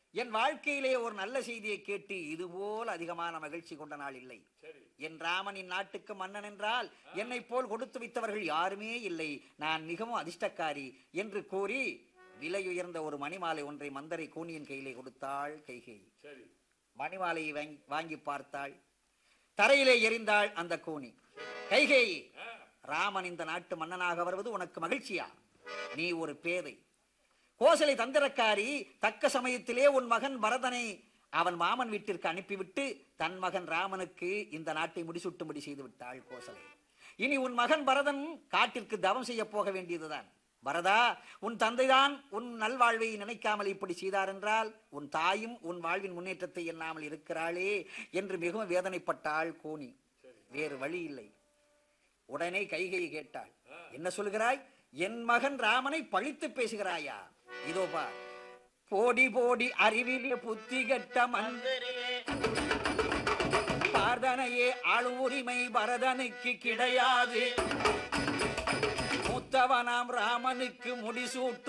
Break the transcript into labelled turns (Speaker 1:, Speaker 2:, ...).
Speaker 1: என் வாழ்க்கையிலே ஒரு நல்ல செய்தியை கேட்டு இதுபோல் அதிகமான மகிழ்ச்சி கொண்ட நாள் இல்லை
Speaker 2: சரி
Speaker 1: என் ராமனின் நாட்டுக்கு மன்னன் என்றால் என்னை போல் கொடுத்து வைத்தவர்கள் யாருமே இல்லை நான் மிகவும் அதிர்ஷ்டக்காரி என்று கூறி விலையுயர்ந்த ஒரு மணிமாலை ஒன்றை மந்தரை கூனியின் கையிலே கொடுத்தாள் கைகை
Speaker 2: சரி
Speaker 1: மணிமாலையை வாங்கி வாங்கி பார்த்தாள் தரையிலே எறிந்தாள் அந்த கூனி கைகை ராமன் இந்த நாட்டு மன்னனாக வருவது உனக்கு மகிழ்ச்சியா நீ ஒரு பேதை கோசலை தந்திரக்காரி தக்க சமயத்திலே உன் மகன் பரதனை அவன் மாமன் வீட்டிற்கு அனுப்பிவிட்டு தன் மகன் ராமனுக்கு இந்த நாட்டை முடிசூட்டும்படி செய்து விட்டாள் கோசலை இனி உன் மகன் பரதன் காட்டிற்கு தவம் செய்ய போக வேண்டியதுதான் பரதா உன் தந்தைதான் உன் நல்வாழ்வை நினைக்காமல் இப்படி செய்தார் என்றால் உன் தாயும் உன் வாழ்வின் முன்னேற்றத்தை எண்ணாமல் இருக்கிறாளே என்று மிகவும் வேதனைப்பட்டாள் கோனி வேறு வழி இல்லை உடனே கைகை கேட்டாள் என்ன சொல்கிறாய் என் மகன் ராமனை பழித்து பேசுகிறாயா இதோ பார் போடி போடி அறிவிலே புத்தி கெட்ட மந்திரிலே பார்தனையே ஆளும் உரிமை பரதனுக்கு கிடையாது மூத்தவனாம் ராமனுக்கு முடிசூட்டு